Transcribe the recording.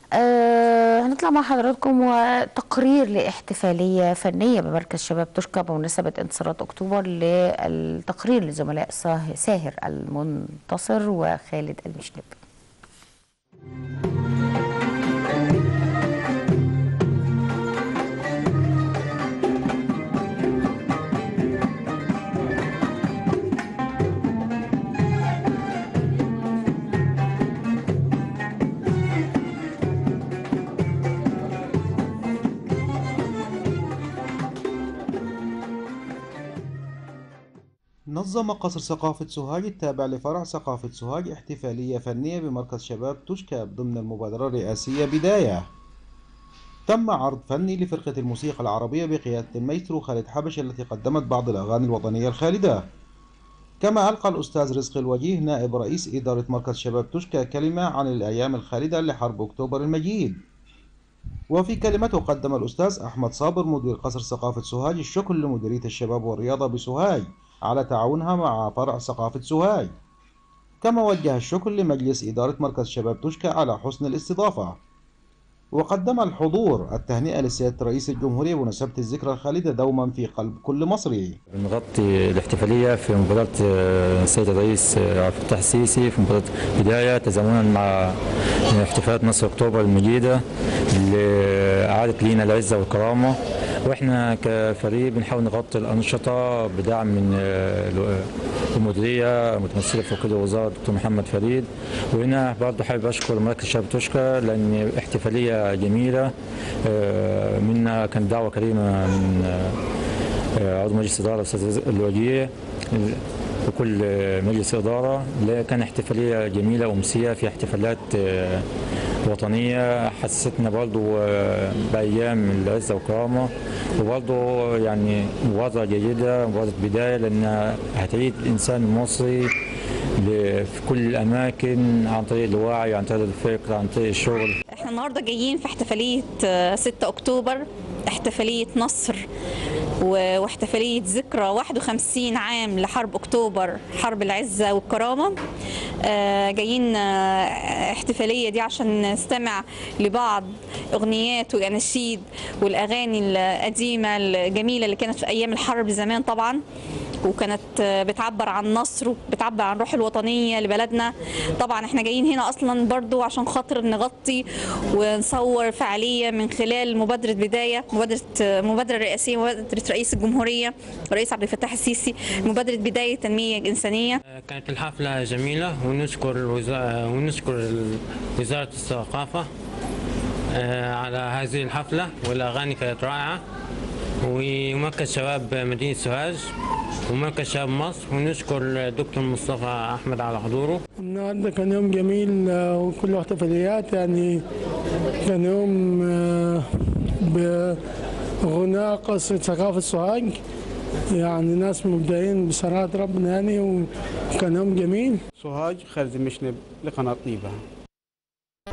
أه هنطلع مع حضراتكم وتقرير لاحتفالية فنية بمركز شباب تشكى بمناسبة انتصارات أكتوبر للتقرير لزملاء ساه- ساهر المنتصر وخالد المشنب نظم قصر ثقافة سوهاج التابع لفرع ثقافة سوهاج احتفالية فنية بمركز شباب تشكاب ضمن المبادرة الرئاسية بداية تم عرض فني لفرقة الموسيقى العربية بقيادة المايسترو خالد حبش التي قدمت بعض الأغاني الوطنية الخالدة كما ألقى الأستاذ رزق الوجيه نائب رئيس إدارة مركز شباب تشكى كلمة عن الأيام الخالدة لحرب أكتوبر المجيد وفي كلمته قدم الأستاذ أحمد صابر مدير قصر ثقافة سوهاج الشكر لمديرية الشباب والرياضة بسوهاج على تعاونها مع فرع ثقافة سوهاج كما وجه الشكر لمجلس إدارة مركز شباب تشكى على حسن الاستضافة وقدم الحضور التهنئة لسيادة رئيس الجمهورية بمناسبة الذكرى الخالدة دوما في قلب كل مصري بنغطي الاحتفالية في مباراة آه، السيد الرئيس آه، عبد الفتاح السيسي في مباراة بداية تزامنا مع احتفالات نصر أكتوبر المجيدة اللي أعادت لينا العزة والكرامة واحنا كفريق بنحاول نغطي الأنشطة بدعم من آه، المديرية متمثلة في وكيل الوزارة الدكتور محمد فريد وهنا برضه حابب أشكر مركز شباب تشكى لأن احتفالية جميلة آه، منا كانت دعوة كريمة من آه، عضو مجلس إدارة الأستاذ رزق الوجيه وكل مجلس إدارة لا كان احتفالية جميلة أمسية في احتفالات آه، وطنية حسستنا برضو آه، بأيام العزة والكرامة وبرضو يعني مبادرة جيدة مبادرة بداية لأنها هتعيد الإنسان المصري ل- في كل الأماكن عن طريق الوعي عن طريق الفكر عن طريق الشغل احنا النهارده جايين في احتفاليه آه، 6 اكتوبر احتفاليه نصر و- واحتفاليه ذكرى 51 عام لحرب اكتوبر حرب العزه والكرامه آه، جايين آه، احتفاليه دي عشان نستمع لبعض اغنيات واناشيد والاغاني القديمه الجميله اللي كانت في ايام الحرب زمان طبعا وكانت آه، بتعبر عن مصر وبتعبر عن الروح الوطنيه لبلدنا طبعا احنا جايين هنا اصلا برضو عشان خاطر نغطي ونصور فعاليه من خلال مبادره بدايه مبادره آه، مبادره رئاسيه مبادره رئيس الجمهوريه الرئيس عبد الفتاح السيسي مبادره بدايه تنميه انسانيه كانت الحفلة جميلة ونشكر الوزا... ونشكر وزارة الثقافة آه، على هذه الحفلة والأغاني كانت رائعة ومركز شباب مدينة سوهاج ومركز شباب مصر ونشكر الدكتور مصطفى أحمد على حضوره النهارده كان يوم جميل آه، وكله احتفاليات يعني كان يوم آه، بغناء قصر ثقافة سوهاج يعني ناس مبدعين بصراحة ربنا يعني وكان يوم جميل سوهاج خالد المشنب لقناة طيبة